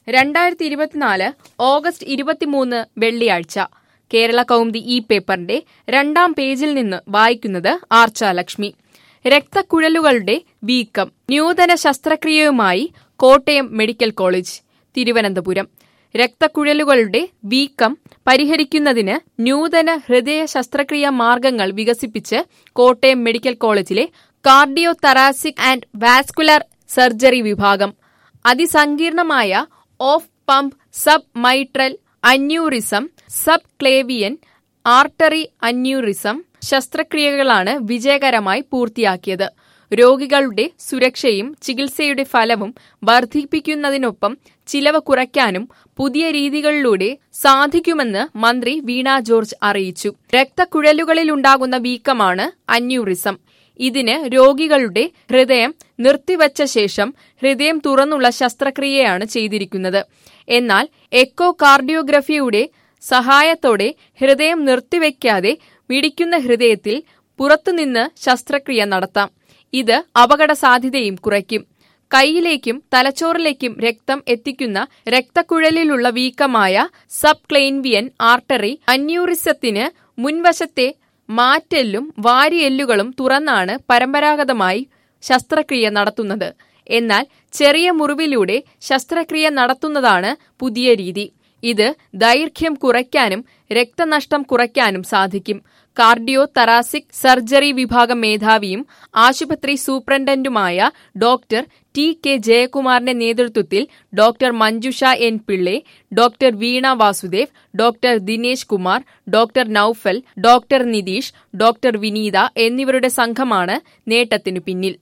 രണ്ടായിരത്തി ഇരുപത്തിനാല് ഓഗസ്റ്റ് ഇരുപത്തിമൂന്ന് വെള്ളിയാഴ്ച കേരള കൗമുദി ഈ പേപ്പറിന്റെ രണ്ടാം പേജിൽ നിന്ന് വായിക്കുന്നത് ആർച്ച ലക്ഷ്മി രക്തക്കുഴലുകളുടെ വീക്കം നൂതന ശസ്ത്രക്രിയയുമായി കോട്ടയം മെഡിക്കൽ കോളേജ് തിരുവനന്തപുരം രക്തക്കുഴലുകളുടെ വീക്കം പരിഹരിക്കുന്നതിന് നൂതന ഹൃദയ ശസ്ത്രക്രിയാ മാർഗങ്ങൾ വികസിപ്പിച്ച് കോട്ടയം മെഡിക്കൽ കോളേജിലെ cardio thoracic and vascular surgery വിഭാഗം അതിസങ്കീർണമായ off pump sub mitral aneurysm subclavian artery aneurysm ശസ്ത്രക്രിയകളാണ് വിജയകരമായി പൂർത്തിയാക്കിയത് രോഗികളുടെ സുരക്ഷയും ചികിത്സയുടെ ഫലവും വർദ്ധിപ്പിക്കുന്നതിനൊപ്പം ചിലവ് കുറയ്ക്കാനും പുതിയ രീതികളിലൂടെ സാധിക്കുമെന്ന് മന്ത്രി വീണ ജോർജ് അറിയിച്ചു രക്തക്കുഴലുകളിലുണ്ടാകുന്ന വീക്കമാണ് അന്യൂറിസം ഇതിന് രോഗികളുടെ ഹൃദയം നിർത്തിവച്ച ശേഷം ഹൃദയം തുറന്നുള്ള ശസ്ത്രക്രിയയാണ് ചെയ്തിരിക്കുന്നത് എന്നാൽ എക്കോ കാർഡിയോഗ്രഫിയുടെ സഹായത്തോടെ ഹൃദയം നിർത്തിവെക്കാതെ മിടിക്കുന്ന ഹൃദയത്തിൽ പുറത്തുനിന്ന് ശസ്ത്രക്രിയ നടത്താം ഇത് അപകട സാധ്യതയും കുറയ്ക്കും കൈയിലേക്കും തലച്ചോറിലേക്കും രക്തം എത്തിക്കുന്ന രക്തക്കുഴലിലുള്ള വീക്കമായ സബ് ക്ലെയിൻവിയൻ ആർട്ടറി അന്യൂറിസത്തിന് മുൻവശത്തെ മാറ്റെല്ലും വാരിയെല്ലുകളും തുറന്നാണ് പരമ്പരാഗതമായി ശസ്ത്രക്രിയ നടത്തുന്നത് എന്നാൽ ചെറിയ മുറിവിലൂടെ ശസ്ത്രക്രിയ നടത്തുന്നതാണ് പുതിയ രീതി ഇത് ദൈർഘ്യം കുറയ്ക്കാനും രക്തനഷ്ടം കുറയ്ക്കാനും സാധിക്കും കാർഡിയോ തറാസിക് സർജറി വിഭാഗം മേധാവിയും ആശുപത്രി സൂപ്രണ്ടന്റുമായ ഡോക്ടർ ടി കെ ജയകുമാറിന്റെ നേതൃത്വത്തിൽ doctor Manjusha N Pillai doctor Veena Vasudev doctor Dinesh Kumar doctor Noufal doctor Nitheesh doctor Vineetha എന്നിവരുടെ സംഘമാണ് നേട്ടത്തിനു പിന്നിൽ